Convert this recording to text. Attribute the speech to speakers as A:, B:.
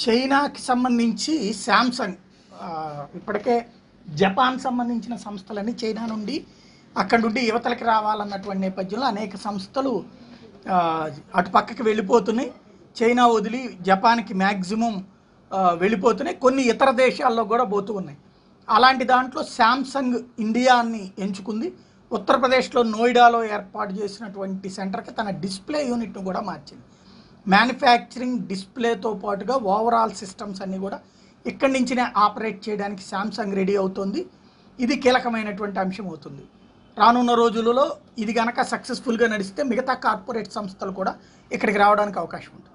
A: చైనాకి సంబంధించి శాంసంగ్ ఆ, ఇప్పటికే జపాన్ సంబంధించిన సంస్థలన్నీ చైనా నుండి అక్కడి నుండి యువతలకి రావాలన్నటువంటి నేపథ్యంలో అనేక సంస్థలు ఆ, అటు పక్కకి వెళ్ళిపోతున్నాయి చైనా వదిలి జపాన్కి మ్యాక్సిమం వెళ్ళిపోతున్నాయి కొన్ని ఇతర దేశాల్లో కూడా పోతూ ఉన్నాయి అలాంటి దాంట్లో శాంసంగ్ ఇండియాని ఎంచుకుంది ఉత్తరప్రదేశ్లో నోయిడాలో ఏర్పాటు చేసినటువంటి సెంటర్కి తన డిస్ప్లే యూనిట్ను కూడా మార్చింది మ్యానుఫ్యాక్చరింగ్ డిస్ప్లేతో పాటుగా ఓవరాల్ సిస్టమ్స్ అన్నీ కూడా ఇక్కడి నుంచినే ఆపరేట్ చేయడానికి శాంసంగ్ రెడీ అవుతుంది ఇది కీలకమైనటువంటి అంశం అవుతుంది రానున్న రోజులలో ఇది గనక సక్సెస్ఫుల్గా నడిస్తే మిగతా కార్పొరేట్ సంస్థలు కూడా ఇక్కడికి రావడానికి అవకాశం ఉంటుంది